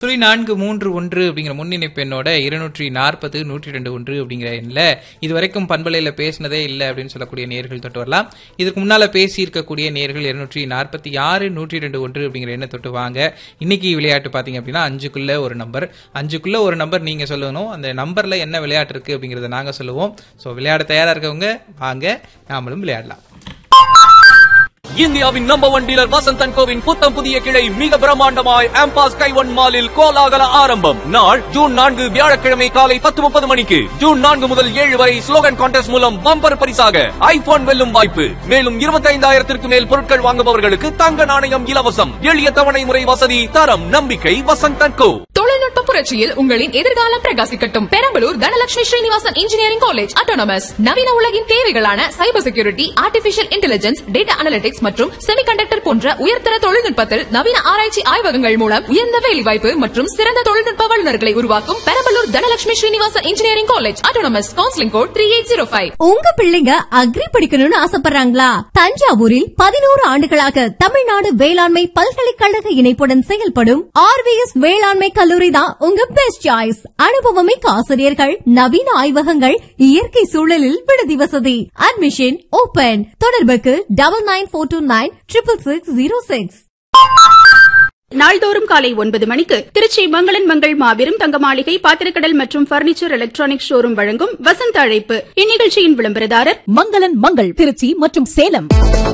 துளி நான்கு மூன்று ஒன்று அப்படிங்கிற முன்னிணைப்பு எண்ணோட இருநூற்றி நாற்பது நூற்றி ரெண்டு ஒன்று அப்படிங்கிற எண்ணில் இதுவரைக்கும் பண்பலையில் பேசினதே இல்லை அப்படின்னு சொல்லக்கூடிய நேர்கள் தொட்டு வரலாம் இதுக்கு முன்னால பேசி இருக்கக்கூடிய நேர்கள் இருநூற்றி நாற்பத்தி ஆறு நூற்றி ரெண்டு ஒன்று அப்படிங்கிற எண்ணை தொட்டு வாங்க இன்னைக்கு விளையாட்டு பார்த்தீங்க அப்படின்னா அஞ்சுக்குள்ள ஒரு நம்பர் அஞ்சுக்குள்ள ஒரு நம்பர் நீங்க சொல்லணும் அந்த நம்பர்ல என்ன விளையாட்டு இருக்கு அப்படிங்கறத நாங்க சொல்லுவோம் ஸோ விளையாட தயாரா இருக்கவங்க வாங்க நாமளும் விளையாடலாம் இந்தியாவின் நம்பர் ஒன் டீலர் வசந்தன் கோவின் புத்தம் புதிய கிளை மிக பிரம்மாண்டமாய் ஆம்பாஸ் கைவன் மாலில் கோலாகல ஆரம்பம் நாள் ஜூன் நான்கு வியாழக்கிழமை காலை பத்து முப்பது மணிக்கு ஜூன் நான்கு முதல் ஏழு வரை ஸ்லோகன் கான்டெஸ்ட் மூலம் பம்பர் பரிசாக ஐபோன் வெல்லும் வாய்ப்பு மேலும் இருபத்தைந்தாயிரத்திற்கு மேல் பொருட்கள் வாங்குபவர்களுக்கு தங்க நாணயம் இலவசம் எளிய தவணை முறை வசதி தரம் நம்பிக்கை வசந்தன் கோ தொழில்நுட்ப புரட்சியில் உங்களின் எதிர்காலம் பிரகாசிக்கட்டும் Perambalur Dhanalakshmi Srinivasan engineering college autonomous நவீன உலகின் தேவைகளான cyber security artificial intelligence data analytics மற்றும் செமிகண்டக்டர் போன்ற உயர்தர தொழில்நுட்பத்தில் நவீன ஆராய்ச்சி ஆய்வகங்கள் மூலம் உயர்ந்த வேலைவாய்ப்பு மற்றும் சிறந்த தொழில்நுட்ப வல்லுநர்களை உருவாக்கும் Perambalur Dhanalakshmi Srinivasan engineering college autonomous counselling code three eight zero five உங்க பிள்ளைங்க அக்ரி படிக்கணும்னு ஆசைப்படுறாங்களா தஞ்சாவூரில் பதினோரு ஆண்டுகளாக தமிழ்நாடு வேளாண்மை பல்கலைக்கழக இணைப்புடன் செயல்படும் ஆர்விஎஸ் வேளாண்மை கல்லூரி தான் உங்க பெஸ்ட் சாய்ஸ் அனுபவமிக்க ஆசிரியர்கள் நவீன ஆய்வகங்கள் இயற்கை சூழலில் விடுதி வசதி அட்மிஷன் ஓபன் தொடர்புக்கு double nine four two nine triple six zero six நாள்தோறும் காலை ஒன்பது மணிக்கு திருச்சி மங்களன் மங்கள் மாபெரும் தங்க மாளிகை பாத்திரக்கடல் மற்றும் பர்னிச்சர் எலக்ட்ரானிக் ஷோரூம் வழங்கும் வசந்த அழைப்பு இந்நிகழ்ச்சியின் விளம்பரதாரர் மங்களன் மங்கள் திருச்சி மற்றும் சேலம்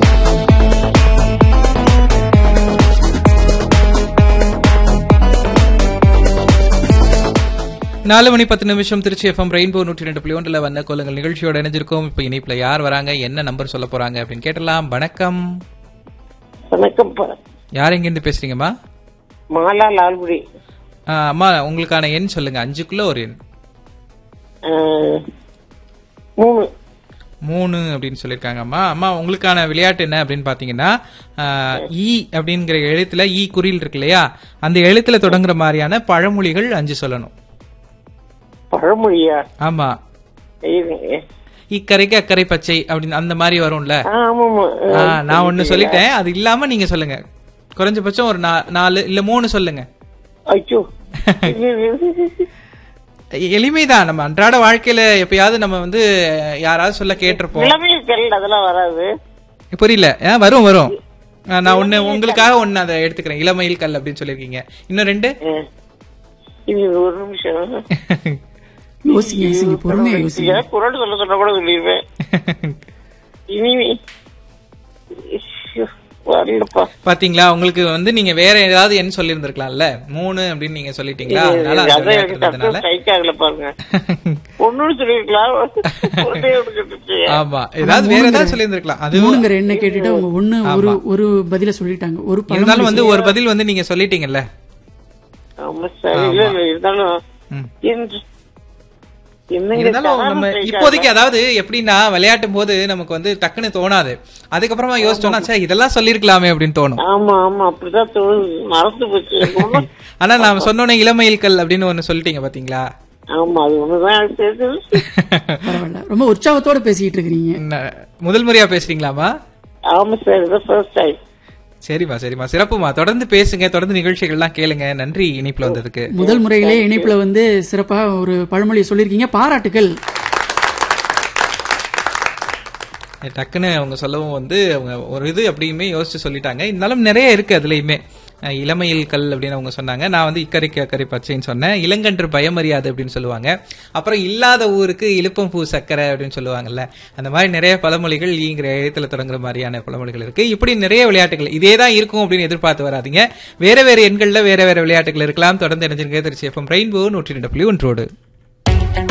நாலு மணி பத்து நிமிஷம் திருச்சி எஃப்எம் ரெயின்போ நூற்றி ரெண்டு புள்ளி ஒன்றில் வந்த கொள்ளுங்கள் நிகழ்ச்சியோட இணைஞ்சிருக்கோம் இப்போ இனிப்புல யார் வராங்க என்ன நம்பர் சொல்ல போறாங்க அப்படின்னு கேட்டலாம் வணக்கம் வணக்கம்ப்பா யார் எங்கிருந்து பேசுறீங்கம்மா மாலா லால்குடி ஆ, அம்மா உங்களுக்கான எண் சொல்லுங்க அஞ்சுக்குள்ள ஒரு எண் அஹ், மூணு மூணு அப்படின்னு சொல்லியிருக்காங்க அம்மா அம்மா உங்களுக்கான விளையாட்டு என்ன அப்படின்னு பாத்தீங்கன்னா ஆ, ஈ அப்படிங்கிற எழுத்துல ஈ குறில் இருக்கு இல்லையா அந்த எழுத்துல தொடங்குற மாதிரியான பழமொழிகள் அஞ்சு சொல்லணும் பழமொழியா ஆமா ஐயோ. இக்கரைக்கு அக்கறை பச்சை அப்படின்னு அந்த மாதிரி வரும்ல ஆ, ஆமாமா ஆ, நான் ஒண்ணு சொல்லிட்டேன் அது இல்லாம நீங்க சொல்லுங்க குறைஞ்சபட்சம் ஒரு நா- நாலு இல்ல மூணு சொல்லுங்க ஐயோ எ- எளிமைதான் நம்ம அன்றாட வாழ்க்கையில எப்பயாவது நம்ம வந்து யாராவது சொல்ல கேட்டிருப்போம் இளமையில் கல் அதெல்லாம் வராது புரியல ஆ, வரும் வரும் ஆ, நான் ஒண்ணு உங்களுக்காக ஒண்ணு அதை எடுத்துக்கிறேன் இளமையில் கல் அப்படின்னு சொல்லியிருக்கீங்க இன்னும் ரெண்டு அஹ், இது ஒரு நிமிஷம் யோசிங்க யோசிங்க பொறுமையா யோசிங்க ஏதாவது குரல் சொல்ல சொன்னா கூட சொல்லிடுவேன் இனிமே ஐயோ, வரலப்பா பாத்தீங்களா உங்களுக்கு வந்து நீங்க வேற ஏதாவது எண் சொல்லியிருந்திருக்கலாம்ல மூணு அப்படின்னு நீங்க சொல்லிட்டீங்களா அதனால அந்த அதான் எனக்கு விளையாட்டு சத்தம் இருந்ததுனால ஸ்ட்ரைக் ஆகல பாருங்க ஒண்ணுன்னு சொல்லிருக்கலாம் ஒன்றே ஒண்ணு கேட்டுச்சு. ஆமா ஏதாவது வேற ஏதாவது சொல்லியிருந்திருக்கலாம் அது மூணுங்கிற எண்ணை கேட்டுட்டு அவங்க ஒண்ணு ஒரு ஒரு பதில சொல்லிட்டாங்க ஒரு பழமொழி இருந்தாலும் வந்து ஒரு பதில் வந்து நீங்க சொல்லிட்டீங்கல்ல ஆமா சார் இல்ல இல்ல இருந்தாலும் ம். என்று- என்னங்க இருந்தாலும் காரணம் நம்ம strike இப்போதைக்கு அதாவது எப்படின்னா விளையாட்டும் போது நமக்கு வந்து டக்குன்னு தோணாது அதுக்கப்புறமா யோசிச்சோம்னா சே இதெல்லாம் சொல்லிருக்கலாமே அப்படின்னு தோணும் ஆமா ஆமா அப்படிதான் தோணுது மறந்து போச்சு ஒண்ணும் ஆனா நாம சொன்னோன்னே இளமையில் கல் அப்படின்னு ஒண்ணு சொல்லிட்டீங்க பாத்தீங்களா ஆமா அது ஒண்ணுதான் எனக்கு தெரிஞ்சது பரவாயில்ல ரொம்ப உற்சாகத்தோட பேசிட்டு இருக்கிறீங்க என்ன, முதல் முறையா பேசுறீங்களாமா ஆமா சார் இதான் ஃபர்ஸ்ட் டைம் சரிம்மா சரிம்மா சிறப்புமா தொடர்ந்து பேசுங்க தொடர்ந்து நிகழ்ச்சிகள்லாம் கேளுங்க நன்றி இனிப்புல வந்ததுக்கு முதல் முறையிலே இணைப்புல வந்து சிறப்பா ஒரு பழமொழியை சொல்லியிருக்கீங்க பாராட்டுகள் டக்குன்னு அவங்க சொல்லவும் வந்து அவங்க ஒரு இது அப்படியுமே யோசிச்சு சொல்லிட்டாங்க இருந்தாலும் நிறைய இருக்கு அதுலயுமே அஹ் இளமையில் கல் அப்படின்னு அவங்க சொன்னாங்க நான் வந்து இக்கரைக்கு அக்கறை பச்சைன்னு சொன்னேன் இளங்கன்று பயமறியாது அப்படின்னு சொல்லுவாங்க அப்புறம் இல்லாத ஊருக்கு இழுப்பம் பூ சக்கரை அப்படின்னு சொல்லுவாங்கல்ல அந்த மாதிரி நிறைய பழமொழிகள் ஈங்கிற எழுத்துல தொடங்குற மாதிரியான பழமொழிகள் இருக்கு இப்படி நிறைய விளையாட்டுகள் இதே தான் இருக்கும் அப்படின்னு எதிர்பார்த்து வராதீங்க வேற வேற எண்கள்ல வேற வேற விளையாட்டுகள் இருக்கலாம் தொடர்ந்து இணைஞ்சிருங்க திருச்சி எஃப்எம் ரெயின்போ நூற்றி ரெண்டு புள்ளி ஒன்றோடு